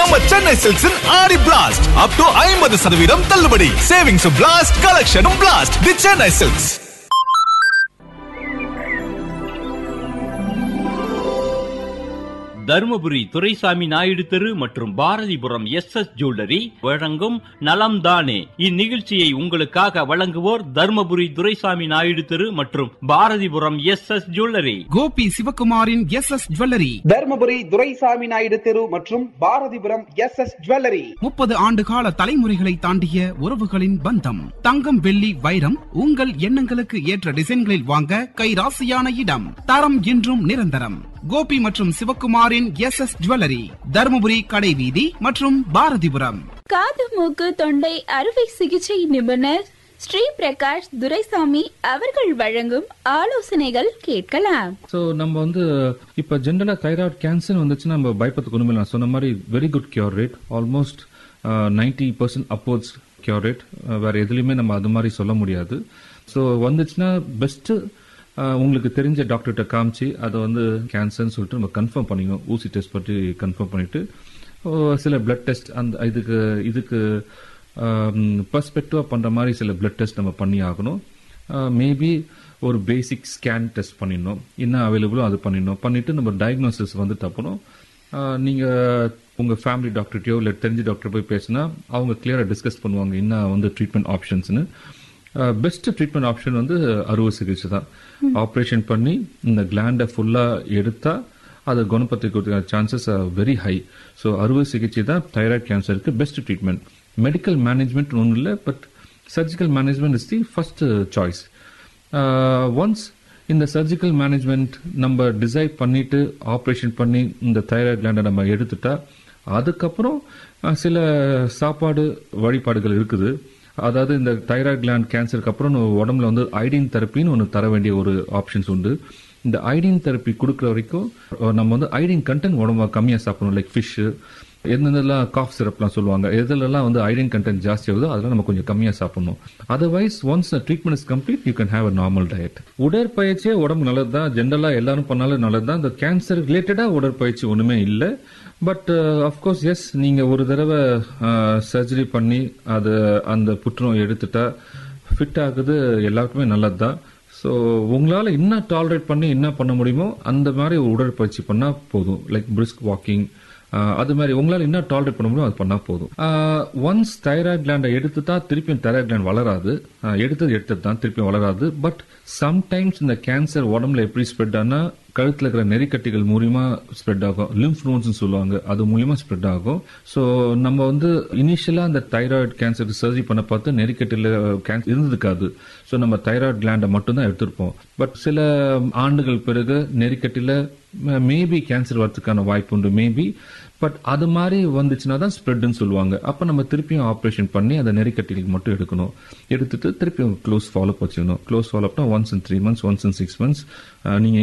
நம்ம சென்னை சில்க்ஸின் ஆடி blast up to ஐம்பது சதவீதம் தள்ளுபடி சேவிங்ஸ் பிளாஸ்ட் கலெக்ஷனும் blast the Chennai silks Dharmapuri Duraisamy Naidu தெரு மற்றும் பாரதிபுரம் எஸ் எஸ் ஜுவல்லரி வழங்கும் நலம் தானே இந்நிகழ்ச்சியை உங்களுக்காக வழங்குவோர் தருமபுரி துரைசாமி நாயுடு தெரு மற்றும் Bharathipuram S S jewellery Gopi சிவகுமாரின் S S jewellery Dharmapuri Duraisamy Naidu தெரு மற்றும் பாரதிபுரம் எஸ் எஸ் ஜுவல்லரி முப்பது ஆண்டு கால தலைமுறைகளை தாண்டிய உறவுகளின் பந்தம் தங்கம் வெள்ளி வைரம் உங்கள் எண்ணங்களுக்கு ஏற்ற டிசைன்களில் வாங்க கைராசியான இடம் தரம் என்றும் நிரந்தரம் கோபி மற்றும் சிவகுமாரின் எஸ் எஸ் ஜுவல்லரி தருமபுரி கடைவீதி மற்றும் பாரதிபுரம் காது மூக்கு தொண்டை அறுவை சிகிச்சை நிபுணர் ஸ்ரீ பிரகாஷ் துரைசாமி அவர்கள் வழங்கும் ஆலோசனைகள் கேட்கலாம் ஸோ நம்ம வந்து இப்போ ஜென்ரலாக தைராய்டு கேன்சர் வந்துச்சுன்னா நம்ம பயப்படத்துக்கு ஒன்றுமே நான் சொன்ன மாதிரி very good cure rate almost ninety percent அப்போர்ட்ஸ் கியூர் ரேட் வேற எதுலையுமே நம்ம அது மாதிரி சொல்ல முடியாது ஸோ வந்துச்சுன்னா பெஸ்ட்டு உங்களுக்கு தெரிஞ்ச டாக்டர்கிட்ட காமிச்சு அதை வந்து கேன்சர்னு சொல்லிட்டு நம்ம கன்ஃபார்ம் பண்ணிக்கணும் ஊசி டெஸ்ட் பற்றி கன்ஃபார்ம் பண்ணிட்டு ஓ, சில பிளட் டெஸ்ட் அந்த இதுக்கு இதுக்கு பர்ஸ்பெக்டிவாக பண்ணுற மாதிரி சில பிளட் டெஸ்ட் நம்ம பண்ணி ஆகணும் மேபி ஒரு பேசிக் ஸ்கேன் டெஸ்ட் பண்ணிடணும் என்ன அவைலபிளோ அது பண்ணிடணும் பண்ணிட்டு நம்ம டயக்னோசிஸ் வந்து தப்பணும் நீங்கள் உங்கள் ஃபேமிலி டாக்டர்கிட்டயோ இல்லை தெரிஞ்ச டாக்டர் போய் பேசினா அவங்க கிளியராக டிஸ்கஸ் பண்ணுவாங்க என்ன வந்து ட்ரீட்மெண்ட் ஆப்ஷன்ஸ்னு பெஸ்ட் ட்ரீட்மெண்ட் ஆப்ஷன் வந்து அறுவை சிகிச்சை தான் ஆப்ரேஷன் பண்ணி இந்த கிளாண்டை ஃபுல்லாக எடுத்தா அதை குணப்படுத்திக்கிறதுக்கான சான்சஸ் வெரி ஹை ஸோ அறுவை சிகிச்சை தான் தைராய்டு கேன்சருக்கு பெஸ்ட் ட்ரீட்மெண்ட் மெடிக்கல் மேனேஜ்மெண்ட் ஒன்றும் இல்லை but surgical management is the first choice once இந்த சர்ஜிக்கல் மேனேஜ்மெண்ட் நம்ம டிசைட் பண்ணிட்டு ஆப்ரேஷன் பண்ணி இந்த தைராய்டு கிளாண்டை நம்ம எடுத்துட்டா அதுக்கப்புறம் அஹ், சில சாப்பாடு வழிபாடுகள் இருக்குது அதாவது இந்த தைராய்டு கிளாண்ட் கேன்சருக்கு அப்புறம் நம்ம உடம்புல வந்து ஐடின் தெரப்பின்னு ஒன்று தர வேண்டிய ஒரு ஆப்ஷன்ஸ் உண்டு இந்த ஐடின் தெரப்பி கொடுக்குற வரைக்கும் அஹ், நம்ம வந்து ஐடின் கண்டென்ட் உடம்பு கம்மியாக சாப்பிடணும் லைக் ஃபிஷ்ஷு எந்தெந்தெல்லாம் காஃப் சிரப்லாம் சொல்லுவாங்க எதுலலாம் வந்து ஐடின் கண்டென்ட் ஜாஸ்தி ஆகுதோ அதெல்லாம் நம்ம கொஞ்சம் கம்மியாக சாப்பிடணும் otherwise once treatment is complete you can have a normal diet உடற்பயிற்சியே உடம்பு நல்லது தான் ஜென்ரலாக எல்லாரும் பண்ணாலும் நல்லது தான் இந்த கேன்சர் ரிலேட்டடாக உடற்பயிற்சி ஒன்றுமே இல்லை பட் அஃப்கோர்ஸ் எஸ் நீங்கள் ஒரு தடவை சர்ஜரி பண்ணி அது அந்த புற்றுநோய் எடுத்துட்டா ஃபிட் ஆகுது எல்லாருக்குமே நல்லது தான் ஸோ உங்களால் என்ன டாலரேட் பண்ணி என்ன பண்ண முடியுமோ அந்த மாதிரி ஒரு உடற்பயிற்சி பண்ணால் போதும் லைக் பிரிஸ்க் வாக்கிங் அது மாதிரி உங்களால் என்ன டாலரேட் பண்ண முடியுமோ அது பண்ணால் போதும் ஒன்ஸ் தைராய்டு கிளாண்டை எடுத்துட்டா திருப்பியும் தைராய்டு கிளாண்ட் வளராது ஆஹ் எடுத்தது எடுத்தது தான் திருப்பியும் வளராது பட் சம்டைம்ஸ் இந்த கேன்சர் உடம்புல எப்படி ஸ்ப்ரெட் ஆனா கழுத்துல இருக்கிற நெறிக்கட்டிகள் மூலியமா ஸ்ப்ரெட் ஆகும் லிம்ஃப் நோட்ஸ் சொல்லுவாங்க அது மூலியமா ஸ்ப்ரெட் ஆகும் ஸோ நம்ம வந்து இனிஷியலா அந்த தைராய்டு கேன்சருக்கு சர்ஜரி பண்ண பார்த்து நெறிக்கட்டில கேன்சர் இருந்திருக்காது ஸோ நம்ம தைராய்டு கிளாண்டை மட்டும்தான் எடுத்திருப்போம் பட் சில ஆண்டுகள் பிறகு நெறிக்கட்டில மேபி கேன்சர் வரதுக்கான வாய்ப்பு உண்டு மேபி பட் அது மாதிரி வந்துச்சுன்னா தான் ஸ்ப்ரெட்னு சொல்லுவாங்க அப்போ நம்ம திருப்பியும் ஆப்ரேஷன் பண்ணி அந்த நெறிக்கட்டிகளுக்கு மட்டும் எடுக்கணும் எடுத்துட்டு திருப்பியும் க்ளோஸ் ஃபாலோ வச்சுக்கணும் க்ளோஸ் ஃபாலோ அப்னா once in three months once in six months நீங்கள்